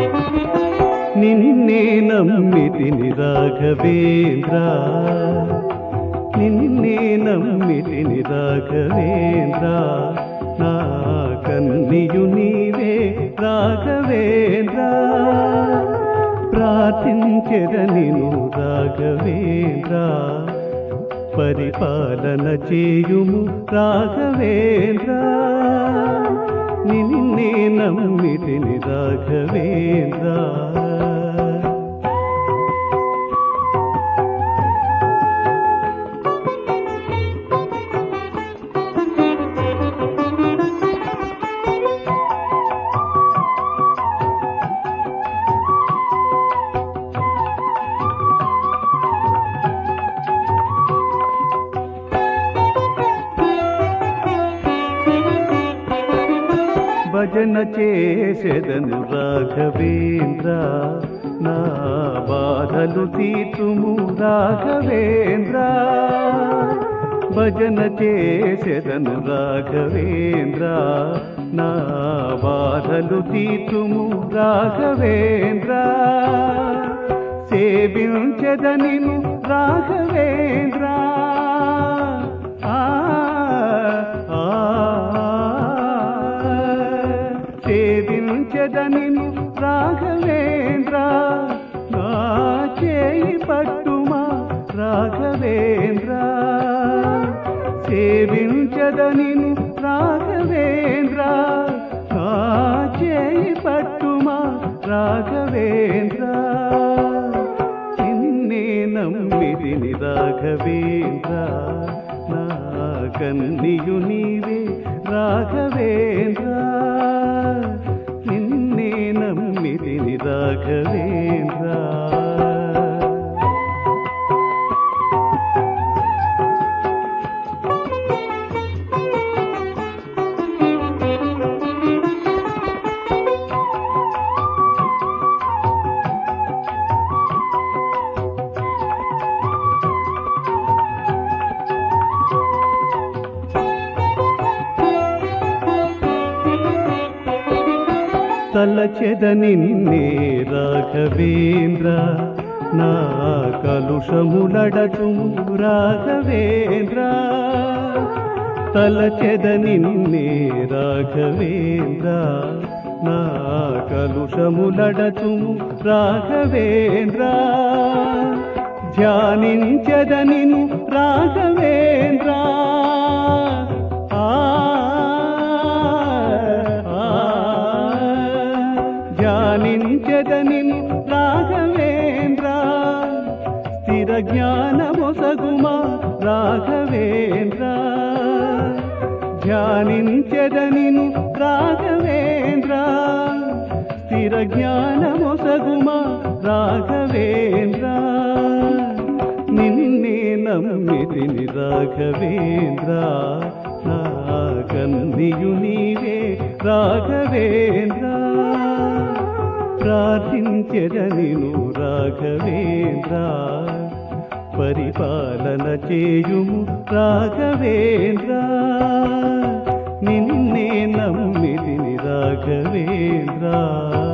నిన్నే నమ్మితిని రాఘవేంద్ర నిన్నే నమ్మితిని రాఘవేంద్ర నా కన్నియు నీవే రాఘవేంద్ర ప్రార్థించెద నిను రాఘవేంద్ర పరిపాలన చేయుము రాఘవేంద్ర నిన్నే నమ్మితిని రాఘవేంద్ర భజన చేసెదను రాఘవేంద్ర నా బాధలు తీర్చుము రాఘవేంద్ర భజన చేసెదను రాఘవేంద్ర నా బాధలు తీర్చుము రాఘవేంద్ర సేవించెదనిను రాఘవేంద్ర ఆ ఆ సేవించదనిను రాఘవేంద్ర నా చేయి పట్టుమా రాఘవేంద్ర సేవించదనిను రాఘవేంద్ర నా చేయి పట్టుమా రాఘవేంద్ర నిన్నే నమ్మిదిని రాఘవేంద్ర నా కన్నియు నీవే రాఘవేంద్ర నిన్నే నమ్మిదిని రాఘవేంద్ర తలచెద నిన్నే రాఘవేంద్ర నా కలుషములడచు రాఘవేంద్ర తలచెద నిన్నే రాఘవేంద్ర నా కలుషములడచు రాఘవేంద్ర ధ్యానించదనిను రాఘవేంద్ర ఆ ధ్యానించదనిను రాఘవేంద్ర స్థిర జ్ఞానమొసగుమా రాఘవేంద్ర ధ్యానించదనిను రాఘవేంద్ర స్థిర జ్ఞానమొసగుమా రాఘవేంద్ర నిన్నే నమ్మితిని రాఘవేంద్ర నా కన్నియు నీవే రాఘవేంద్ర ప్రార్థించెదనిను రాఘవేంద్ర పరిపాలన చేయుము రాఘవేంద్ర నిన్నే నమ్మితిని రాఘవేంద్ర